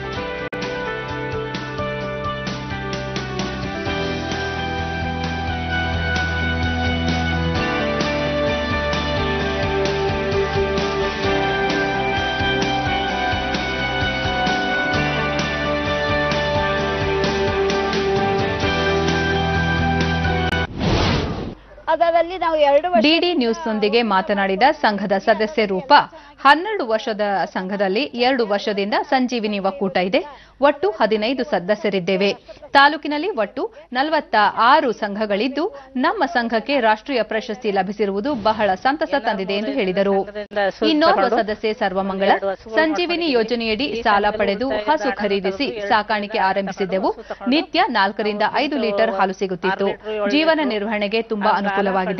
ಅದರಲ್ಲಿ ನಾವು ಎರಡು ವರ್ಷ ಡಿಡಿ ನ್ಯೂಸ್ನೊಂದಿಗೆ ಮಾತನಾಡಿದ ಸಂಘದ ಸದಸ್ಯ ರೂಪ ಹನ್ನೆರಡು ವರ್ಷದ ಸಂಘದಲ್ಲಿ ಎರಡು ವರ್ಷದಿಂದ ಸಂಜೀವಿನಿ ಒಕ್ಕೂಟ ಇದೆ ಒಟ್ಟು ಹದಿನೈದು ಸದಸ್ಯರಿದ್ದೇವೆ ತಾಲೂಕಿನಲ್ಲಿ ಒಟ್ಟು ನಲವತ್ತ ಆರು ಸಂಘಗಳಿದ್ದು ನಮ್ಮ ಸಂಘಕ್ಕೆ ರಾಷ್ಟ್ರೀಯ ಪ್ರಶಸ್ತಿ ಲಭಿಸಿರುವುದು ಬಹಳ ಸಂತಸ ತಂದಿದೆ ಎಂದು ಹೇಳಿದರು ಇನ್ನೋರ್ವ ಸದಸ್ಯೆ ಸರ್ವಮಂಗಳ ಸಂಜೀವಿನಿ ಯೋಜನೆಯಡಿ ಸಾಲ ಪಡೆದು ಹಸು ಖರೀದಿಸಿ ಸಾಕಾಣಿಕೆ ಆರಂಭಿಸಿದ್ದೆವು ನಿತ್ಯ ನಾಲ್ಕರಿಂದ ಐದು ಲೀಟರ್ ಹಾಲು ಸಿಗುತ್ತಿತ್ತು ಜೀವನ ನಿರ್ವಹಣೆಗೆ ತುಂಬಾ ಅನುಕೂಲವಾಗಿದೆ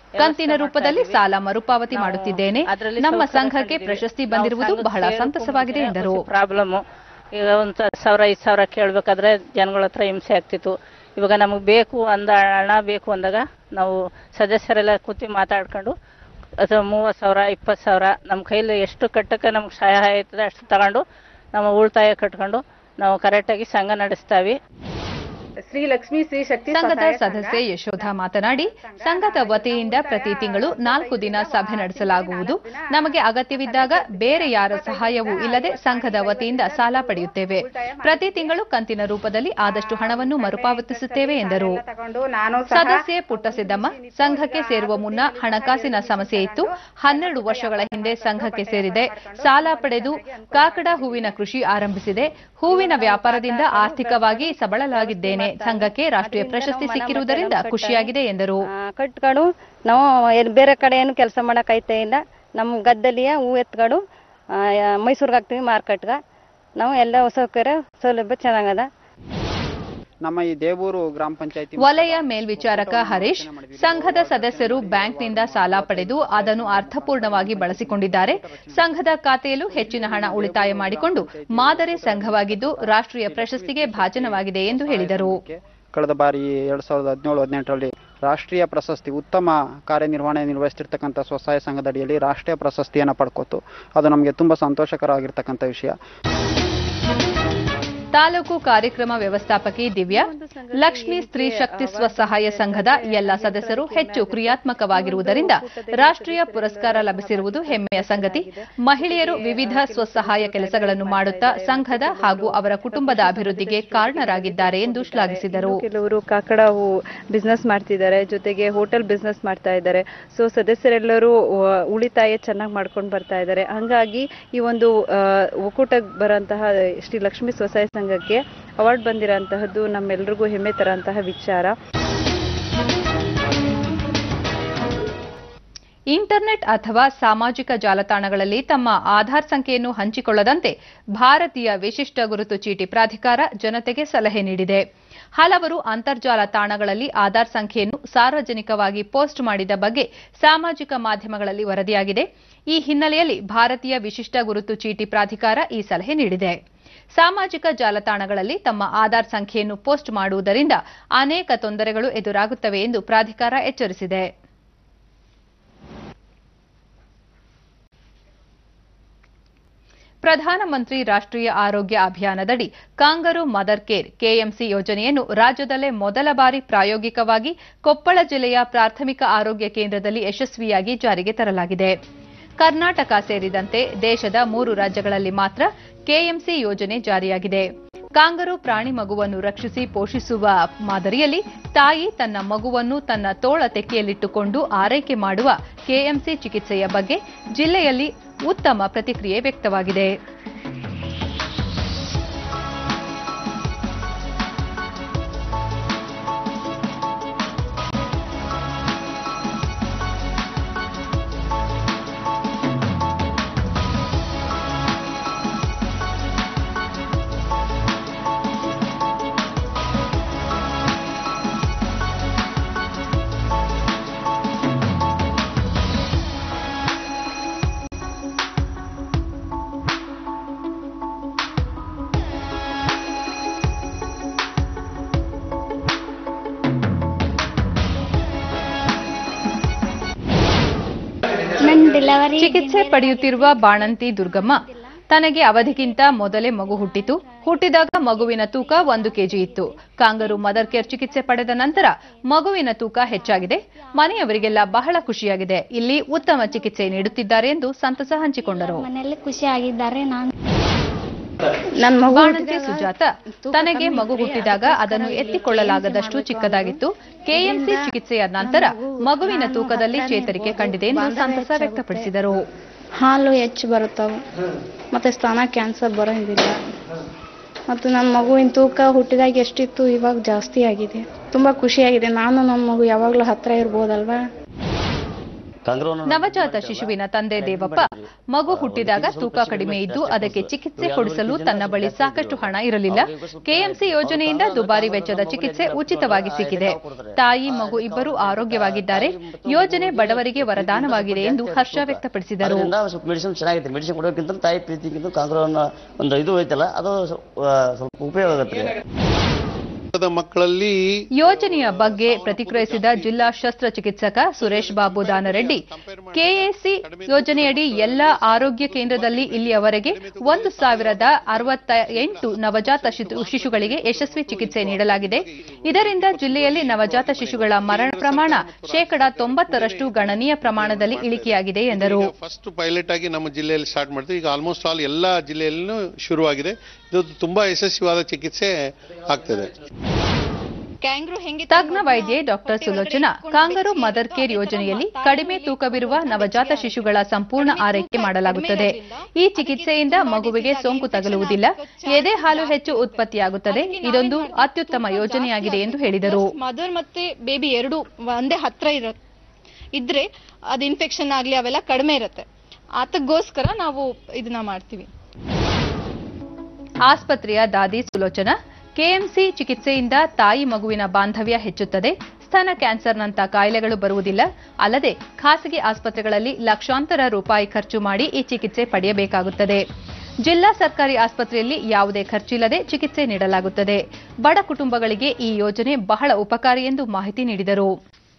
ಕಂತಿನ ರೂಪದಲ್ಲಿ ಸಾಲ ಮರುಪಾವತಿ ಮಾಡುತ್ತಿದ್ದೇನೆ ನಮ್ಮ ಸಂಘಕ್ಕೆ ಪ್ರಶಸ್ತಿ ಬಂದಿರುವುದು ಬಹಳ ಸಂತಸವಾಗಿದೆ ಎಂದರು ಪ್ರಾಬ್ಲಮ್ ಈಗ ಒಂದು ಸಾವಿರ ಐದು ಸಾವಿರ ಕೇಳಬೇಕಾದ್ರೆ ಜನಗಳ ಹತ್ರ ಹಿಂಸೆ ಆಗ್ತಿತ್ತು ಇವಾಗ ನಮಗೆ ಬೇಕು ಅಂದ ಹಣ ಬೇಕು ಅಂದಾಗ ನಾವು ಸದಸ್ಯರೆಲ್ಲ ಕೂತಿ ಮಾತಾಡ್ಕೊಂಡು ಅಥವಾ ಮೂವತ್ತು ಸಾವಿರ ಇಪ್ಪತ್ತು ಸಾವಿರ ನಮ್ಮ ಕೈಲಿ ಎಷ್ಟು ಕಟ್ಟಕ್ಕೆ ನಮ್ಗೆ ಸಹಾಯ ಆಯ್ತದೆ ಅಷ್ಟು ತಗೊಂಡು ನಮ್ಮ ಉಳಿತಾಯ ಕಟ್ಕೊಂಡು ನಾವು ಕರೆಕ್ಟಾಗಿ ಸಂಘ ನಡೆಸ್ತಾವೆ ಶ್ರೀ ಲಕ್ಷ್ಮೀ ಶ್ರೀ ಶಕ್ತಿ ಸಂಘದ ಸಹಾಯ ಸಂಘ. ಸದಸ್ಯೆ ಯಶೋಧ ಮಾತನಾಡಿ ಸಂಘದ ವತಿಯಿಂದ ಪ್ರತಿ ತಿಂಗಳು ನಾಲ್ಕು ದಿನ ಸಭೆ ನಡೆಸಲಾಗುವುದು ನಮಗೆ ಅಗತ್ಯವಿದ್ದಾಗ ಬೇರೆ ಯಾರ ಸಹಾಯವೂ ಇಲ್ಲದೆ ಸಂಘದ ವತಿಯಿಂದ ಸಾಲ ಪಡೆಯುತ್ತೇವೆ ಪ್ರತಿ ತಿಂಗಳು ಕಂತಿನ ರೂಪದಲ್ಲಿ ಆದಷ್ಟು ಹಣವನ್ನು ಮರುಪಾವತಿಸುತ್ತೇವೆ ಎಂದರು ತಗೊಂಡು ನಾನು ಸಹ ಸದಸ್ಯೆ ಪುಟ್ಟಸಿದ್ದಮ್ಮ ಸಂಘಕ್ಕೆ ಸೇರುವ ಮುನ್ನ ಹಣಕಾಸಿನ ಸಮಸ್ಯೆ ಇತ್ತು ಹನ್ನೆರಡು ವರ್ಷಗಳ ಹಿಂದೆ ಸಂಘಕ್ಕೆ ಸೇರಿದೆ ಸಾಲ ಪಡೆದು ಕಾಕಡ ಹೂವಿನ ಕೃಷಿ ಆರಂಭಿಸಿದೆ ಹೂವಿನ ವ್ಯಾಪಾರದಿಂದ ಆರ್ಥಿಕವಾಗಿ ಸಬಳಲಾಗಿದ್ದೇನೆ ಸಂಘಕ್ಕೆ ರಾಷ್ಟ್ರೀಯ ಪ್ರಶಸ್ತಿ ಸಿಕ್ಕಿರುವುದರಿಂದ ಖುಷಿಯಾಗಿದೆ ಎಂದರು ಆ, ಕಟ್ಕೊಂಡು ನಾವು ಎಲ್ಲಿ ಬೇರೆ ಕಡೆ ಏನು ಕೆಲಸ ಮಾಡಕ್ಕೆ ಇಲ್ಲ ನಮ್ಮ ಗದ್ದೆಲಿಯ ಹೂ ಎತ್ಕೊಂಡು ಮೈಸೂರಿಗೆ ಹಾಕ್ತೀವಿ ಮಾರ್ಕೆಟ್ಗೆ ನಾವು ಎಲ್ಲ ಸೌಕರ್ಯ ಸೌಲಭ್ಯ ಚೆನ್ನಾಗದ ನಮ್ಮ ಈ ದೇವೂರು ಗ್ರಾಮ ಪಂಚಾಯತಿ ವಲಯ ಮೇಲ್ವಿಚಾರಕ ಹರೀಶ್ ಸಂಘದ ಸದಸ್ಯರು ಬ್ಯಾಂಕ್ನಿಂದ ಸಾಲ ಪಡೆದು ಅದನ್ನು ಅರ್ಥಪೂರ್ಣವಾಗಿ ಬಳಸಿಕೊಂಡಿದ್ದಾರೆ ಸಂಘದ ಖಾತೆಯಲ್ಲೂ ಹೆಚ್ಚಿನ ಹಣ ಉಳಿತಾಯ ಮಾಡಿಕೊಂಡು ಮಾದರಿ ಸಂಘವಾಗಿದ್ದು ರಾಷ್ಟ್ರೀಯ ಪ್ರಶಸ್ತಿಗೆ ಭಾಜನವಾಗಿದೆ ಎಂದು ಹೇಳಿದರು ಕಳೆದ ಬಾರಿ ಎರಡ್ ಸಾವಿರದ ಹದಿನೇಳು ಹದಿನೆಂಟರಲ್ಲಿ ರಾಷ್ಟ್ರೀಯ ಪ್ರಶಸ್ತಿ ಉತ್ತಮ ಕಾರ್ಯನಿರ್ವಹಣೆ ನಿರ್ವಹಿಸ್ತಿರ್ತಕ್ಕಂಥ ಸ್ವಸಹಾಯ ಸಂಘದ ಅಡಿಯಲ್ಲಿ ರಾಷ್ಟ್ರೀಯ ಪ್ರಶಸ್ತಿಯನ್ನು ಪಡ್ಕೋತು ಅದು ನಮಗೆ ತುಂಬ ಸಂತೋಷಕರವಾಗಿರ್ತಕ್ಕಂಥ ವಿಷಯ ತಾಲೂಕು ಕಾರ್ಯಕ್ರಮ ವ್ಯವಸ್ಥಾಪಕಿ ದಿವ್ಯಾ ಲಕ್ಷ್ಮೀ ಸ್ತ್ರೀ ಶಕ್ತಿ ಸ್ವಸಹಾಯ ಸಂಘದ ಎಲ್ಲ ಸದಸ್ಯರು ಹೆಚ್ಚು ಕ್ರಿಯಾತ್ಮಕವಾಗಿರುವುದರಿಂದ ರಾಷ್ಟ್ರೀಯ ಪುರಸ್ಕಾರ ಲಭಿಸಿರುವುದು ಹೆಮ್ಮೆಯ ಸಂಗತಿ ಮಹಿಳೆಯರು ವಿವಿಧ ಸ್ವಸಹಾಯ ಕೆಲಸಗಳನ್ನು ಮಾಡುತ್ತಾ ಸಂಘದ ಹಾಗೂ ಅವರ ಕುಟುಂಬದ ಅಭಿವೃದ್ಧಿಗೆ ಕಾರಣರಾಗಿದ್ದಾರೆ ಎಂದು ಶ್ಲಾಘಿಸಿದರು ಕೆಲವರು ಕಾಕಡ ಹೂ ಬಿಸ್ನೆಸ್ ಮಾಡ್ತಿದ್ದಾರೆ ಜೊತೆಗೆ ಹೋಟೆಲ್ ಬಿಸ್ನೆಸ್ ಮಾಡ್ತಾ ಇದ್ದಾರೆ ಸೊ ಸದಸ್ಯರೆಲ್ಲರೂ ಆ, ಉಳಿತಾಯ ಚೆನ್ನಾಗಿ ಮಾಡ್ಕೊಂಡು ಬರ್ತಾ ಇದ್ದಾರೆ ಹಂಗಾಗಿ ಈ ಒಂದು ಆ, ಒಕ್ಕೂಟಕ್ಕೆ ಬರೋಂತಹ ಶ್ರೀ ಲಕ್ಷ್ಮೀ ಸ್ವಸಹಾಯ ಸಂಘಕ್ಕೆ ಅವಾರ್ಡ್ ಬಂದಿರೋಂತಹದ್ದು ನಮ್ಮೆಲ್ರಿಗೂ ಹೆಮ್ಮೆ ತರಂತಹ ವಿಚಾರ ಇಂಟರ್ನೆಟ್ ಅಥವಾ ಸಾಮಾಜಿಕ ಜಾಲತಾಣಗಳಲ್ಲಿ ತಮ್ಮ ಆಧಾರ್ ಸಂಖ್ಯೆಯನ್ನು ಹಂಚಿಕೊಳ್ಳದಂತೆ ಭಾರತೀಯ ವಿಶಿಷ್ಟ ಗುರುತು ಚೀಟಿ ಪ್ರಾಧಿಕಾರ ಜನತೆಗೆ ಸಲಹೆ ನೀಡಿದೆ ಹಲವರು ಅಂತರ್ಜಾಲ ತಾಣಗಳಲ್ಲಿ ಆಧಾರ್ ಸಂಖ್ಯೆಯನ್ನು ಸಾರ್ವಜನಿಕವಾಗಿ ಪೋಸ್ಟ್ ಮಾಡಿದ ಬಗ್ಗೆ ಸಾಮಾಜಿಕ ಮಾಧ್ಯಮಗಳಲ್ಲಿ ವರದಿಯಾಗಿದೆ ಈ ಹಿನ್ನೆಲೆಯಲ್ಲಿ ಭಾರತೀಯ ವಿಶಿಷ್ಟ ಗುರುತು ಚೀಟಿ ಪ್ರಾಧಿಕಾರ ಈ ಸಲಹೆ ನೀಡಿದೆ ಸಾಮಾಜಿಕ ಜಾಲತಾಣಗಳಲ್ಲಿ ತಮ್ಮ ಆಧಾರ್ ಸಂಖ್ಯೆಯನ್ನು ಪೋಸ್ಟ್ ಮಾಡುವುದರಿಂದ ಅನೇಕ ತೊಂದರೆಗಳು ಎದುರಾಗುತ್ತವೆ ಎಂದು ಪ್ರಾಧಿಕಾರ ಎಚ್ಚರಿಸಿದೆ ಪ್ರಧಾನಮಂತ್ರಿ ರಾಷ್ಟ್ರೀಯ ಆರೋಗ್ಯ ಅಭಿಯಾನದಡಿ ಕಾಂಗರು ಮದರ್ ಕೇರ್ ಕೆಎಂಸಿ ಯೋಜನೆಯನ್ನು ರಾಜ್ಯದಲ್ಲೇ ಮೊದಲ ಬಾರಿ ಪ್ರಾಯೋಗಿಕವಾಗಿ ಕೊಪ್ಪಳ ಜಿಲ್ಲೆಯ ಪ್ರಾಥಮಿಕ ಆರೋಗ್ಯ ಕೇಂದ್ರದಲ್ಲಿ ಯಶಸ್ವಿಯಾಗಿ ಜಾರಿಗೆ ತರಲಾಗಿದೆ ಕರ್ನಾಟಕ ಸೇರಿದಂತೆ ದೇಶದ ಮೂರು ರಾಜ್ಯಗಳಲ್ಲಿ ಮಾತ್ರ ಕೆಎಂಸಿ ಯೋಜನೆ ಜಾರಿಯಾಗಿದೆ ಕಾಂಗರು ಪ್ರಾಣಿ ಮಗುವನ್ನು ರಕ್ಷಿಸಿ ಪೋಷಿಸುವ ಮಾದರಿಯಲ್ಲಿ ತಾಯಿ ತನ್ನ ಮಗುವನ್ನು ತನ್ನ ತೋಳ ತೆಕ್ಕೆಯಲ್ಲಿಟ್ಟುಕೊಂಡು ಆರೈಕೆ ಮಾಡುವ ಕೆಎಂಸಿ ಚಿಕಿತ್ಸೆಯ ಬಗ್ಗೆ ಜಿಲ್ಲೆಯಲ್ಲಿ ಉತ್ತಮ ಪ್ರತಿಕ್ರಿಯೆ ವ್ಯಕ್ತವಾಗಿದೆ ಚಿಕಿತ್ಸೆ ಪಡೆಯುತ್ತಿರುವ ಬಾಣಂತಿ ದುರ್ಗಮ್ಮ ತನಗೆ ಅವಧಿಗಿಂತ ಮೊದಲೇ ಮಗು ಹುಟ್ಟಿತು ಹುಟ್ಟಿದಾಗ ಮಗುವಿನ ತೂಕ ಒಂದು ಕೆಜಿ ಇತ್ತು ಕಾಂಗರು ಮದರ್ ಕೇರ್ ಚಿಕಿತ್ಸೆ ಪಡೆದ ನಂತರ ಮಗುವಿನ ತೂಕ ಹೆಚ್ಚಾಗಿದೆ ಮನೆಯವರಿಗೆಲ್ಲ ಬಹಳ ಖುಷಿಯಾಗಿದೆ ಇಲ್ಲಿ ಉತ್ತಮ ಚಿಕಿತ್ಸೆ ನೀಡುತ್ತಿದ್ದಾರೆ ಎಂದು ಸಂತಸ ಹಂಚಿಕೊಂಡರು ಮನೆಯಲ್ಲಿ ಖುಷಿ ಆಗಿದ್ದಾರೆ ನಾನು ನನ್ನ ಬಾಣಂತಿ ಸುಜಾತ ತನಗೆ ಮಗು ಹುಟ್ಟಿದಾಗ ಅದನ್ನು ಎತ್ತಿಕೊಳ್ಳಲಾಗದಷ್ಟು ಚಿಕ್ಕದಾಗಿತ್ತು ಕೆಎಂಸಿ ಚಿಕಿತ್ಸೆಯ ನಂತರ ಮಗುವಿನ ತೂಕದಲ್ಲಿ ಚೇತರಿಕೆ ಕಂಡಿದೆ ಎಂದು ಸಂತಸ ವ್ಯಕ್ತಪಡಿಸಿದರು ಹಾಲು ಹೆಚ್ಚು ಬರುತ್ತವೆ ಮತ್ತೆ ಸ್ತನ ಕ್ಯಾನ್ಸರ್ ಬರೋಂಗಿಲ್ಲ ಮತ್ತು ನನ್ನ ಮಗುವಿನ ತೂಕ ಹುಟ್ಟಿದಾಗ ಎಷ್ಟಿತ್ತು ಇವಾಗ ಜಾಸ್ತಿ ಆಗಿದೆ ತುಂಬ ಖುಷಿಯಾಗಿದೆ ನಾನು ನನ್ನ ಮಗು ಯಾವಾಗಲೂ ಹತ್ರ ಇರ್ಬೋದಲ್ವಾ ನವಜಾತ ಶಿಶುವಿನ ತಂದೆ ದೇವಪ್ಪ ಮಗು ಹುಟ್ಟಿದಾಗ ತೂಕ ಕಡಿಮೆ ಇದ್ದು ಅದಕ್ಕೆ ಚಿಕಿತ್ಸೆ ಕೊಡಿಸಲು ತನ್ನ ಬಳಿ ಸಾಕಷ್ಟು ಹಣ ಇರಲಿಲ್ಲ ಕೆಎಂಸಿ ಯೋಜನೆಯಿಂದ ದುಬಾರಿ ವೆಚ್ಚದ ಚಿಕಿತ್ಸೆ ಉಚಿತವಾಗಿ ಸಿಕ್ಕಿದೆ ತಾಯಿ ಮಗು ಇಬ್ಬರು ಆರೋಗ್ಯವಾಗಿದ್ದಾರೆ ಯೋಜನೆ ಬಡವರಿಗೆ ವರದಾನವಾಗಿದೆ ಎಂದು ಹರ್ಷ ವ್ಯಕ್ತಪಡಿಸಿದರು ಅದರಿಂದ ಸ್ವಲ್ಪ ಮೆಡಿಸಿನ್ ಚೆನ್ನಾಗೈತೆ ಮೆಡಿಸಿನ್ ಕೊಡೋಕ್ಕಿಂತ ತಾಯಿ ಪ್ರೀತಿಗಿಂತ ಕಾಂಗ್ರೆಸ್ ಒಂದು ಇದು ಐತಲ್ಲ ಅದು ಸ್ವಲ್ಪ ಆ, ಸ್ವಲ್ಪ ಉಪಯೋಗ ಆಗುತ್ತೆ ಮಕ್ಕಳಲ್ಲಿ ಯೋಜನೆಯ ಬಗ್ಗೆ ಪ್ರತಿಕ್ರಿಯಿಸಿದ ಜಿಲ್ಲಾ ಶಸ್ತ್ರಚಿಕಿತ್ಸಕ ಸುರೇಶ್ ಬಾಬು ದಾನರೆಡ್ಡಿ ಕೆಎಸಿ ಯೋಜನೆಯಡಿ ಎಲ್ಲಾ ಆರೋಗ್ಯ ಕೇಂದ್ರದಲ್ಲಿ ಇಲ್ಲಿಯವರೆಗೆ ಒಂದು ಸಾವಿರದ ಅರವತ್ತ ಎಂಟು ನವಜಾತ ಶಿಶು- ಶಿಶುಗಳಿಗೆ ಯಶಸ್ವಿ ಚಿಕಿತ್ಸೆ ನೀಡಲಾಗಿದೆ ಇದರಿಂದ ಜಿಲ್ಲೆಯಲ್ಲಿ ನವಜಾತ ಶಿಶುಗಳ ಮರಣ ಪ್ರಮಾಣ ಶೇಕಡಾ ತೊಂಬತ್ತರಷ್ಟು ಗಣನೀಯ ಪ್ರಮಾಣದಲ್ಲಿ ಇಳಿಕೆಯಾಗಿದೆ ಎಂದರು ಫಸ್ಟ್ ಪೈಲಟ್ ಆಗಿ ನಮ್ಮ ಜಿಲ್ಲೆಯಲ್ಲಿ ಸ್ಟಾರ್ಟ್ ಮಾಡ್ತೀವಿ ಈಗ ಆಲ್ಮೋಸ್ಟ್ ಆಲ್ ಎಲ್ಲ ಜಿಲ್ಲೆಯಲ್ಲೂ ಶುರುವಾಗಿದೆ ಇದು ತುಂಬಾ ಯಶಸ್ವಿಯಾದ ಚಿಕಿತ್ಸೆ ಆಗ್ತದೆ ತಜ್ಞ ವೈದ್ಯೆ doctor Sulochana kangaroo mother care ಯೋಜನೆಯಲ್ಲಿ ಕಡಿಮೆ ತೂಕವಿರುವ ನವಜಾತ ಶಿಶುಗಳ ಸಂಪೂರ್ಣ ಆರೈಕೆ ಮಾಡಲಾಗುತ್ತದೆ ಈ ಚಿಕಿತ್ಸೆಯಿಂದ ಮಗುವಿಗೆ ಸೋಂಕು ತಗಲುವುದಿಲ್ಲ ಎದೆ ಹಾಲು ಹೆಚ್ಚು ಉತ್ಪತ್ತಿಯಾಗುತ್ತದೆ ಇದೊಂದು ಅತ್ಯುತ್ತಮ ಯೋಜನೆಯಾಗಿದೆ ಎಂದು ಹೇಳಿದರು ಮದರ್ ಮತ್ತೆ ಬೇಬಿ ಎರಡು ಒಂದೇ ಹತ್ರ ಇರ ಇದ್ರೆ ಅದು ಇನ್ಫೆಕ್ಷನ್ ಆಗ್ಲಿ ಅವೆಲ್ಲ ಕಡಿಮೆ ಇರುತ್ತೆ ಆತಕ್ಕೋಸ್ಕರ ನಾವು ಇದನ್ನ ಮಾಡ್ತೀವಿ ಆಸ್ಪತ್ರೆಯ ದಾದಿ ಸುಲೋಚನಾ ಕೆಎಂಸಿ ಚಿಕಿತ್ಸೆಯಿಂದ ತಾಯಿ ಮಗುವಿನ ಬಾಂಧವ್ಯ ಹೆಚ್ಚುತ್ತದೆ ಸ್ತನ ಕ್ಯಾನ್ಸರ್ನಂತ ಕಾಯಿಲೆಗಳು ಬರುವುದಿಲ್ಲ ಅಲ್ಲದೆ ಖಾಸಗಿ ಆಸ್ಪತ್ರೆಗಳಲ್ಲಿ ಲಕ್ಷಾಂತರ ರೂಪಾಯಿ ಖರ್ಚು ಮಾಡಿ ಈ ಚಿಕಿತ್ಸೆ ಪಡೆಯಬೇಕಾಗುತ್ತದೆ ಜಿಲ್ಲಾ ಸರ್ಕಾರಿ ಆಸ್ಪತ್ರೆಯಲ್ಲಿ ಯಾವುದೇ ಖರ್ಚಿಲ್ಲದೆ ಚಿಕಿತ್ಸೆ ನೀಡಲಾಗುತ್ತದೆ ಬಡ ಕುಟುಂಬಗಳಿಗೆ ಈ ಯೋಜನೆ ಬಹಳ ಉಪಕಾರಿ ಎಂದು ಮಾಹಿತಿ ನೀಡಿದರು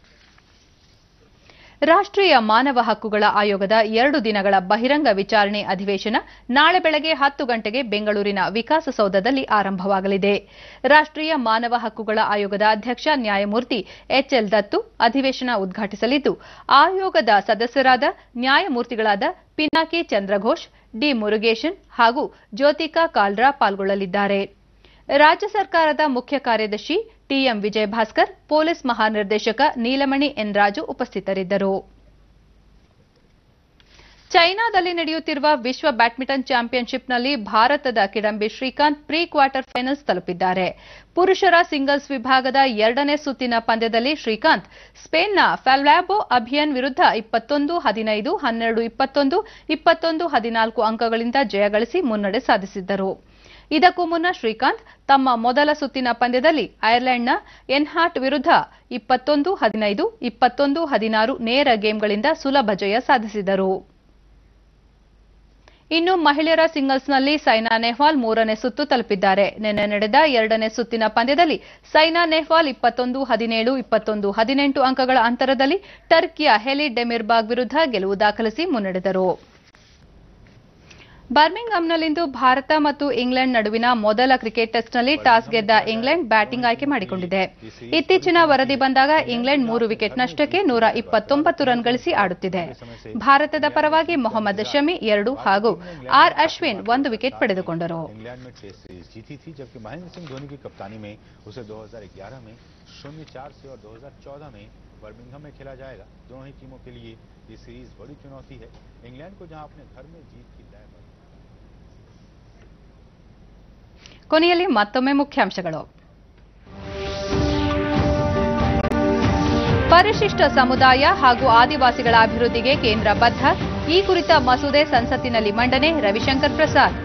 ರಾಷ್ಟ್ರೀಯ ಮಾನವ ಹಕ್ಕುಗಳ ಆಯೋಗದ ಎರಡು ದಿನಗಳ ಬಹಿರಂಗ ವಿಚಾರಣೆ ಅಧಿವೇಶನ ನಾಳೆ ಬೆಳಗ್ಗೆ ಹತ್ತು ಗಂಟೆಗೆ ಬೆಂಗಳೂರಿನ ವಿಕಾಸಸೌಧದಲ್ಲಿ ಆರಂಭವಾಗಲಿದೆ ರಾಷ್ಟ್ರೀಯ ಮಾನವ ಹಕ್ಕುಗಳ ಆಯೋಗದ ಅಧ್ಯಕ್ಷ ನ್ಯಾಯಮೂರ್ತಿ ಎಚ್ಎಲ್ ದತ್ತು ಅಧಿವೇಶನ ಉದ್ಘಾಟಿಸಲಿದ್ದು ಆಯೋಗದ ಸದಸ್ಯರಾದ ನ್ಯಾಯಮೂರ್ತಿಗಳಾದ ಪಿನಾಕಿ ಚಂದ್ರಘೋಷ್ ಡಿ ಮುರುಗೇಶನ್ ಹಾಗೂ ಜ್ಯೋತಿಕಾ ಕಾಲ್ರಾ ಪಾಲ್ಗೊಳ್ಳಲಿದ್ದಾರೆ ರಾಜ್ಯ ಸರ್ಕಾರದ ಮುಖ್ಯ ಕಾರ್ಯದರ್ಶಿ ಟಿಎಂ ವಿಜಯ ಭಾಸ್ಕರ್ ಪೊಲೀಸ್ ಮಹಾನಿರ್ದೇಶಕ ನೀಲಮಣಿ ಎನ್ ರಾಜು ಉಪಸ್ಥಿತರಿದ್ದರು ಚೈನಾದಲ್ಲಿ ನಡೆಯುತ್ತಿರುವ ವಿಶ್ವ ಬ್ಯಾಡ್ಮಿಂಟನ್ ಚಾಂಪಿಯನ್ಶಿಪ್ನಲ್ಲಿ ಭಾರತದ Kidambi Srikanth pre quarter finals ತಲುಪಿದ್ದಾರೆ ಪುರುಷರ ಸಿಂಗಲ್ಸ್ ವಿಭಾಗದ ಎರಡನೇ ಸುತ್ತಿನ ಪಂದ್ಯದಲ್ಲಿ ಶ್ರೀಕಾಂತ್ ಸ್ಪೇನ್ನ ಫ್ಯಾಲ್ವಾಬೋ ಅಭಿಯನ್ ವಿರುದ್ಧ ಇಪ್ಪತ್ತೊಂದು ಹದಿನೈದು ಹನ್ನೆರಡು ಇಪ್ಪತ್ತೊಂದು ಇಪ್ಪತ್ತೊಂದು ಹದಿನಾಲ್ಕು ಅಂಕಗಳಿಂದ ಜಯಗಳಿಸಿ ಮುನ್ನಡೆ ಸಾಧಿಸಿದ್ದರು ಇದಕ್ಕೂ ಮುನ್ನ ಶ್ರೀಕಾಂತ್ ತಮ್ಮ ಮೊದಲ ಸುತ್ತಿನ ಪಂದ್ಯದಲ್ಲಿ ಐರ್ಲೆಂಡ್ನ ಎನ್ಹಾಟ್ ವಿರುದ್ಧ ಇಪ್ಪತ್ತೊಂದು ಹದಿನೈದು ಇಪ್ಪತ್ತೊಂದು ಹದಿನಾರು ನೇರ ಗೇಮ್ಗಳಿಂದ ಸುಲಭ ಜಯ ಸಾಧಿಸಿದರು ಇನ್ನು ಮಹಿಳೆಯರ ಸಿಂಗಲ್ಸ್ನಲ್ಲಿ ಸೈನಾ ನೆಹ್ವಾಲ್ ಮೂರನೇ ಸುತ್ತು ತಲುಪಿದ್ದಾರೆ ನಿನ್ನೆ ನಡೆದ ಎರಡನೇ ಸುತ್ತಿನ ಪಂದ್ಯದಲ್ಲಿ ಸೈನಾ ನೆಹ್ವಾಲ್ ಇಪ್ಪತ್ತೊಂದು ಹದಿನೇಳು ಇಪ್ಪತ್ತೊಂದು ಹದಿನೆಂಟು ಅಂಕಗಳ ಅಂತರದಲ್ಲಿ ಟರ್ಕಿಯ ಹೆಲಿ ಡೆಮಿರ್ಬಾಗ್ ವಿರುದ್ಧ ಗೆಲುವು ದಾಖಲಿಸಿ ಮುನ್ನಡೆದರು ಬರ್ಮಿಂಗ್ಹಮ್ನಲ್ಲಿಂದು ಭಾರತ ಮತ್ತು ಇಂಗ್ಲೆಂಡ್ ನಡುವಿನ ಮೊದಲ ಕ್ರಿಕೆಟ್ ಟೆಸ್ಟ್ನಲ್ಲಿ ಟಾಸ್ ಗೆದ್ದ ಇಂಗ್ಲೆಂಡ್ ಬ್ಯಾಟಿಂಗ್ ಆಯ್ಕೆ ಮಾಡಿಕೊಂಡಿದೆ ಇತ್ತೀಚಿನ ವರದಿ ಬಂದಾಗ ಇಂಗ್ಲೆಂಡ್ ಮೂರು ವಿಕೆಟ್ ನಷ್ಟಕ್ಕೆ ನೂರ ಇಪ್ಪತ್ತೊಂಬತ್ತು ರನ್ ಗಳಿಸಿ ಆಡುತ್ತಿದೆ ಭಾರತದ ಪರವಾಗಿ ಮೊಹಮ್ಮದ್ ಶಮಿ ಎರಡು ಹಾಗೂ ಆರ್ ಅಶ್ವಿನ್ ಒಂದು ವಿಕೆಟ್ ಪಡೆದುಕೊಂಡರು इंग्लैंड में टेस्ट सीरीज जीती थी जबकि महेंद्र सिंह धोनी की कप्तानी में उसे 2011 में शून्य चार से और 2014 में बर्मिंघम में खेला जाएगा दोनों ही टीमों के लिए ये सीरीज बड़ी चुनौती है इंग्लैंड को जहां अपने घर में जीत की लय पर ಕೊನೆಯಲ್ಲಿ ಮತ್ತೊಮ್ಮೆ ಮುಖ್ಯಾಂಶಗಳು ಪರಿಶಿಷ್ಟ ಸಮುದಾಯ ಹಾಗೂ ಆದಿವಾಸಿಗಳ ಅಭಿವೃದ್ಧಿಗೆ ಕೇಂದ್ರ ಬದ್ಧ ಈ ಕುರಿತ ಮಸೂದೆ ಸಂಸತ್ತಿನಲ್ಲಿ ಮಂಡನೆ ರವಿಶಂಕರ್ ಪ್ರಸಾದ್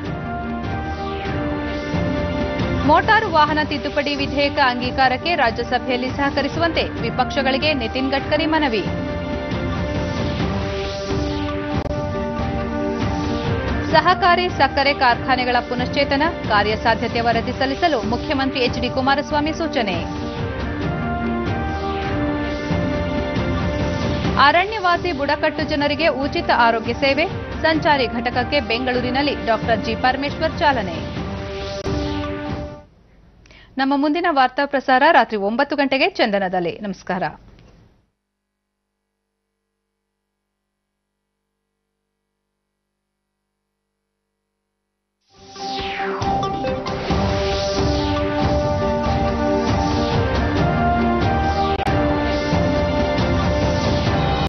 ಮೋಟಾರು ವಾಹನ ತಿದ್ದುಪಡಿ ವಿಧೇಯಕ ಅಂಗೀಕಾರಕ್ಕೆ ರಾಜ್ಯಸಭೆಯಲ್ಲಿ ಸಹಕರಿಸುವಂತೆ ವಿಪಕ್ಷಗಳಿಗೆ ನಿತಿನ್ ಗಡ್ಕರಿ ಮನವಿ ಸಹಕಾರಿ ಸಕ್ಕರೆ ಕಾರ್ಖಾನೆಗಳ ಪುನಶ್ಚೇತನ ಕಾರ್ಯಸಾಧ್ಯತೆ ವರದಿ ಸಲ್ಲಿಸಲು ಮುಖ್ಯಮಂತ್ರಿ ಎಚ್ಡಿ ಕುಮಾರಸ್ವಾಮಿ ಸೂಚನೆ ಅರಣ್ಯವಾಸಿ ಬುಡಕಟ್ಟು ಜನರಿಗೆ ಉಚಿತ ಆರೋಗ್ಯ ಸೇವೆ ಸಂಚಾರಿ ಘಟಕಕ್ಕೆ ಬೆಂಗಳೂರಿನಲ್ಲಿ ಡಾಕ್ಟರ್ ಜಿ ಪರಮೇಶ್ವರ್ ಚಾಲನೆ ನಮ್ಮ ಮುಂದಿನ ವಾರ್ತಾ ಪ್ರಸಾರ ರಾತ್ರಿ ಒಂಬತ್ತು ಗಂಟೆಗೆ ಚಂದನದಲ್ಲಿ ನಮಸ್ಕಾರ